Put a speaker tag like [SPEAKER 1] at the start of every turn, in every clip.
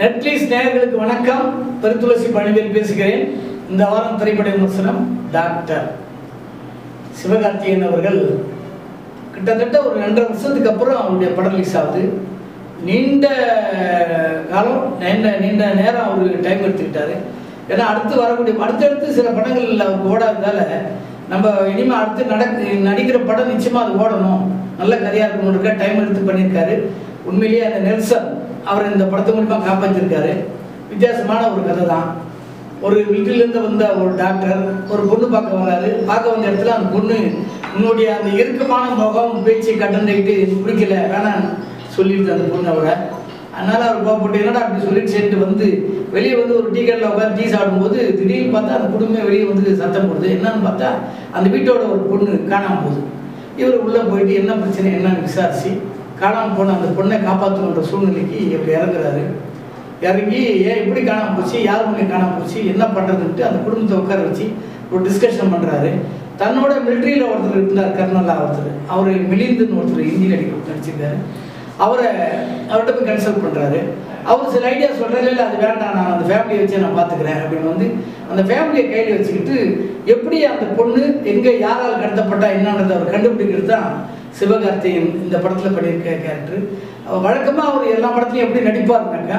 [SPEAKER 1] Netflix நேயர்களுக்கு வணக்கம் பெருத்துளசி பழனிவேல் பேசுகிறேன் இந்த வாரம் திரைப்பட விமர்சனம் டாக்டர் சிவகார்த்திகேயன் அவர்கள் கிட்டத்தட்ட ஒரு ரெண்டரை வருஷத்துக்கு அப்புறம் அவருடைய படம் ரிலீஸ் ஆகுது நீண்ட காலம் நீண்ட நீண்ட நேரம் அவர் டைம் எடுத்துக்கிட்டாரு ஏன்னா அடுத்து வரக்கூடிய அடுத்தடுத்து சில படங்கள் அவருக்கு ஓடாததால நம்ம இனிமேல் அடுத்து நடக்கு நடிக்கிற படம் நிச்சயமாக அது ஓடணும் நல்ல கதையாக இருக்கணுன்றக்க டைம் எடுத்து பண்ணியிருக்காரு உண்மையிலேயே அந்த நெல்சன் அவர் இந்த படத்தை மூலிமா காப்பாற்றிருக்காரு வித்தியாசமான ஒரு கதை தான் ஒரு வீட்டிலேருந்து வந்த ஒரு டாக்டர் ஒரு பொண்ணு பார்க்க வராரு பார்க்க வந்த இடத்துல அந்த பொண்ணு உன்னுடைய அந்த இறுக்கமான முகம் பேச்சு கட்டண்டிட்டு எனக்கு பிடிக்கல வேணாம் சொல்லிடுது அந்த பொண்ணு அவரை அதனால அவர் கோவப்பட்டு என்னடா அப்படி சொல்லிட்டு சேர்ந்து வந்து வெளியே வந்து ஒரு டீ கடையில் உட்காந்து டீ சாப்பிடும்போது திடீர்னு பார்த்தா அந்த குடும்பமே வெளியே வந்து சத்தம் போடுது என்னன்னு பார்த்தா அந்த வீட்டோட ஒரு பொண்ணு காணாமல் போகுது இவர் உள்ளே போயிட்டு என்ன பிரச்சனை என்னன்னு விசாரிச்சு காணாமல் போன அந்த பொண்ணை காப்பாற்றணுன்ற சூழ்நிலைக்கு இவர் இறங்குறாரு இறங்கி ஏன் இப்படி காணாமல் போச்சு யார் முன்னே காணாமல் போச்சு என்ன பண்ணுறதுன்ட்டு அந்த குடும்பத்தை உட்கார வச்சு ஒரு டிஸ்கஷன் பண்ணுறாரு தன்னோட மிலிட்ரியில் ஒருத்தர் இருந்தார் கர்னலாக ஒருத்தர் அவர் மிலிந்துன்னு ஒருத்தர் ஹிந்தி நடிகர் நடிச்சிருக்காரு அவரை அவர்கிட்ட போய் கன்சல்ட் பண்ணுறாரு அவர் சில ஐடியா சொல்கிறாரு இல்லை அது வேண்டாம் நான் அந்த ஃபேமிலியை வச்சு நான் பார்த்துக்கிறேன் அப்படின்னு வந்து அந்த ஃபேமிலியை கையில் வச்சுக்கிட்டு எப்படி அந்த பொண்ணு எங்கே யாரால் கடத்தப்பட்டா என்னன்றதை அவர் கண்டுபிடிக்கிறது தான் சிவகார்த்திகேயன் இந்த படத்தில் பண்ணியிருக்க கேரக்டர் வழக்கமாக அவர் எல்லா படத்துலையும் எப்படி நடிப்பாருனாக்கா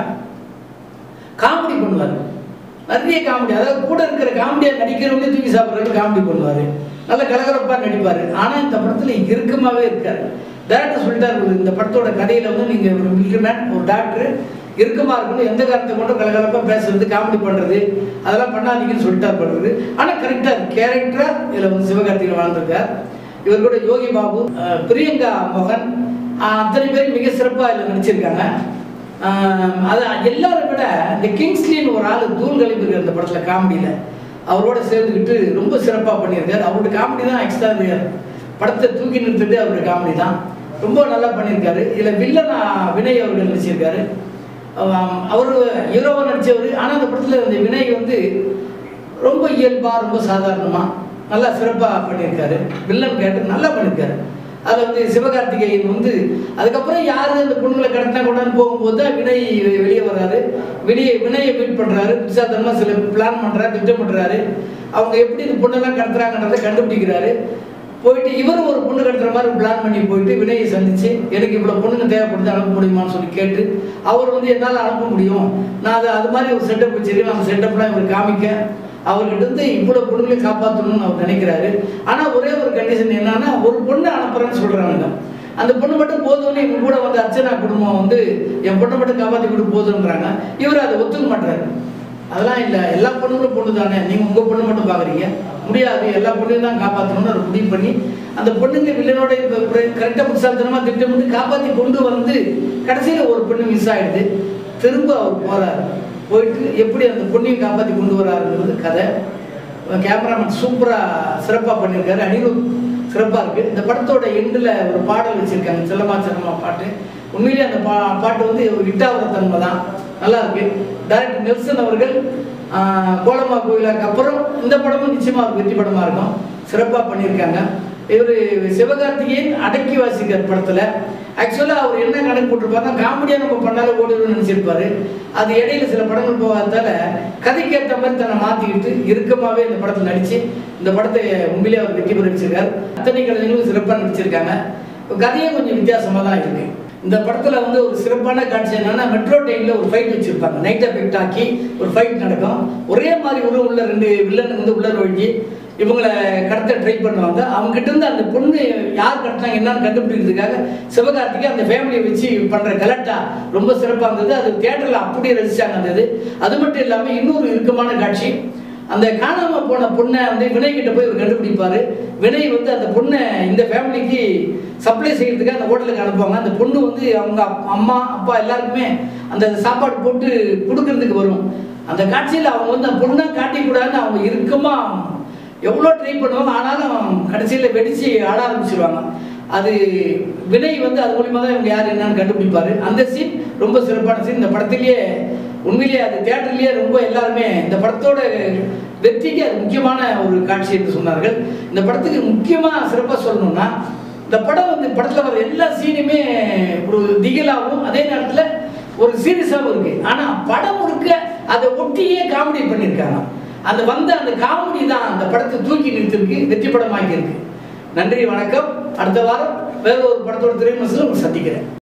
[SPEAKER 1] காமெடி பண்ணுவார் நிறைய காமெடி அதாவது கூட இருக்கிற காமெடியாக நடிக்கிறவங்களே தூக்கி சாப்பிட்றவங்க காமெடி பண்ணுவார் நல்ல கலகலப்பாக நடிப்பார் ஆனால் இந்த படத்தில் இறுக்கமாகவே இருக்கார் டேரக்டர் சொல்லிட்டார் "ஒரு இந்த படத்தோட கதையில் வந்து நீங்கள் ஒரு மில்ட்ரிமேன் ஒரு டாக்டர் இறுக்கமாக இருக்கணும் எந்த காரணத்தை கொண்டும் கலகலப்பாக பேசுறது காமெடி பண்ணுறது அதெல்லாம் பண்ணாதீங்கன்னு சொல்லிட்டார் பண்ணுறது ஆனால் கரெக்டாக கேரக்டராக இதில் வந்து சிவகார்த்திகேயன் வாழ்ந்திருக்கார் இவர் கூட யோகி பாபு அஹ், பிரியங்கா மோகன் அஹ், அத்தனை பேரும் மிக சிறப்பாக இதில் நடிச்சிருக்காங்க ஆஹ் அது எல்லாரை விட இந்த கிங்ஸ்லின்னு ஒரு ஆள் தூள் கழிப்பு இந்த படத்தில் காமெடியில் அவரோட சேர்ந்துக்கிட்டு ரொம்ப சிறப்பாக பண்ணியிருக்காரு அவரோட காமெடி தான் எக்ஸ்ட்ரா படத்தை தூக்கி நிறுத்துட்டு அவரோட காமெடி தான் ரொம்ப நல்லா பண்ணியிருக்காரு இதில் வில்லனா வினய் அவர்கள் நடிச்சிருக்காரு அவர் ஹீரோவாக நடித்தவர் ஆனால் அந்த படத்தில் இந்த வினய் வந்து ரொம்ப இயல்பாக ரொம்ப சாதாரணமாக நல்லா சிறப்பாக பண்ணியிருக்காரு வில்லன் கேட்டு நல்லா பண்ணியிருக்காரு அதில் வந்து சிவகார்த்திகேயன் வந்து அதுக்கப்புறம் யார் அந்த பொண்ணுங்களை கடத்தினா கொண்டாந்து போகும்போது தான் வினய் வெளியே வராரு வினய வினயை மீட் பண்ணுறாரு புதுசாத்தனமாக சில பிளான் பண்ணுறாரு திட்டம் பண்ணுறாரு அவங்க எப்படி இந்த பொண்ணெல்லாம் கடத்துறாங்கன்றதை கண்டுபிடிக்கிறாரு போயிட்டு இவரும் ஒரு பொண்ணு கடத்துற மாதிரி பிளான் பண்ணி போயிட்டு வினயை சந்திச்சு எனக்கு இவ்வளோ பொண்ணுங்க தேவைப்படுது அனுப்ப முடியுமான்னு சொல்லி கேட்டு அவர் வந்து என்னால் அனுப்ப முடியும் நான் அது அது மாதிரி ஒரு செட்டப் வச்சிருக்கேன் அந்த செட்டப்லாம் இவர் காமிக்க அவர்கிட்ட இருந்து இவ்வளோ பொண்ணுங்களை காப்பாற்றணும்னு அவர் நினைக்கிறாரு ஆனால் ஒரே ஒரு கண்டிஷன் என்னன்னா ஒரு பொண்ணை அனுப்புறேன்னு சொல்கிறாங்க அந்த பொண்ணு மட்டும் போதும்னு இவங்க கூட வந்து அர்ச்சனா குடும்பம் வந்து என் பொண்ணை மட்டும் காப்பாற்றி கொடு போதுன்றாங்க இவர் அதை ஒத்துக்க மாட்டாரு அதெல்லாம் இல்லை எல்லா பொண்ணுங்களும் பொண்ணு தானே நீங்கள் உங்கள் பொண்ணு மட்டும் பார்க்குறீங்க முடியாது எல்லா பொண்ணையும் தான் காப்பாற்றணும்னு அவர் முடிவு பண்ணி அந்த பொண்ணுங்க வில்லனோட கரெக்டாக புத்தாத்தனமாக திட்டமிட்டு காப்பாற்றி கொண்டு வந்து கடைசியில் ஒரு பொண்ணு மிஸ் ஆகிடுது திரும்ப அவர் போகிறார் போயிட்டு எப்படி அந்த பொண்ணையும் காப்பாற்றி கொண்டு வராருங்கிறது கதை கேமராமேன் சூப்பராக சிறப்பாக பண்ணியிருக்காரு அனிருத் சிறப்பாக இருக்குது இந்த படத்தோட எண்டில் ஒரு பாடல் வச்சுருக்காங்க செல்லமா செல்லமா பாட்டு உண்மையிலேயே அந்த பா பாட்டு வந்து ஒரு ஹிட்டாகிற தன்மை தான் நல்லா இருக்கு டைரக்டர் நெல்சன் அவர்கள் ஆஹ், கோலமா கோயிலுக்கு அப்புறம் இந்த படமும் நிச்சயமாக ஒரு வெற்றி படமாக இருக்கும் சிறப்பாக பண்ணியிருக்காங்க இவர் சிவகார்த்திகேயன் அடக்கி வாசிக்கார் படத்தில் ஆக்சுவலாக அவர் என்ன கணக்கு போட்டிருப்பாருன்னா காமெடியாக நம்ம பண்ணாலும் ஓடிடும்னு நினச்சிருப்பாரு அது இடையில சில படங்கள் போகாததால கதைக்கு ஏற்ற மாதிரி தன்னை மாற்றிக்கிட்டு இறுக்கமாகவே இந்த படத்தில் நடித்து இந்த படத்தை உண்மையிலே அவர் வெற்றி பெற வச்சிருக்காரு அத்தனை கலைஞர்களும் சிறப்பாக நடிச்சிருக்காங்க கதையே கொஞ்சம் வித்தியாசமாக தான் இருக்குது இந்த படத்தில் வந்து ஒரு சிறப்பான காட்சி என்னன்னா மெட்ரோ ட்ரெயினில் ஒரு ஃபைட் வச்சுருப்பாங்க நைட் எஃபெக்ட் ஆக்கி ஒரு ஃபைட் நடக்கும் ஒரே மாதிரி ஒரு உள்ள ரெண்டு வில்லன் வந்து உள்ள ஒழிஞ்சு இவங்களை கடத்த ட்ரை பண்ணுவாங்க அவங்க கிட்ட இருந்து அந்த பொண்ணு யார் கடத்தினாங்க என்னன்னு கண்டுபிடிக்கிறதுக்காக சிவகார்த்திகை அந்த ஃபேமிலியை வச்சு பண்ணுற கலட்டா ரொம்ப சிறப்பாக இருந்தது அது தியேட்டரில் அப்படியே ரசிச்சாங்க அந்த இது அது மட்டும் இல்லாமல் இன்னொரு இறுக்கமான காட்சி அந்த காணாம போன பொண்ணை வந்து வினய் கிட்ட போய் இவர் கண்டுபிடிப்பாரு வினய் வந்து அந்த பொண்ணை இந்த ஃபேமிலிக்கு சப்ளை செய்யறதுக்கு அந்த ஹோட்டலுக்கு அனுப்புவாங்க அந்த பொண்ணு வந்து அவங்க அப்- அம்மா அப்பா எல்லாருக்குமே அந்த சாப்பாடு போட்டு கொடுக்கறதுக்கு வரும் அந்த காட்சியில் அவங்க வந்து அந்த பொண்ணை காட்டிக்கூடாதுன்னு அவங்க இறுக்கமா எவ்வளோ ட்ரை பண்ணுவாங்க ஆனாலும் கடைசியில் வெடிச்சு ஆட ஆரம்பிச்சிருவாங்க அது வினய் வந்து அது மூலியமாக தான் இவங்க யார் என்னன்னு கண்டுபிடிப்பாரு அந்த சீன் ரொம்ப சிறப்பான சீன் இந்த படத்திலேயே உண்மையிலேயே அது தியேட்டர்லேயே ரொம்ப எல்லாருமே இந்த படத்தோட வெற்றிக்கு அது முக்கியமான ஒரு காட்சி என்று சொன்னார்கள் இந்த படத்துக்கு முக்கியமாக சிறப்பாக சொல்லணும்னா இந்த படம் வந்து படத்தில் வர எல்லா சீனுமே ஒரு திகிலாகவும் அதே நேரத்தில் ஒரு சீரியஸாகவும் இருக்கு ஆனா படம் முழுக்க அதை ஒட்டியே காமெடி பண்ணியிருக்காங்க அந்த வந்த அந்த காமெடி தான் அந்த படத்தை தூக்கி நிறுத்திருக்கு வெற்றி படமாக்கி இருக்கு நன்றி வணக்கம் அடுத்த வாரம் வேற ஒரு படத்தோட திரைமசில் உங்களை சந்திக்கிறேன்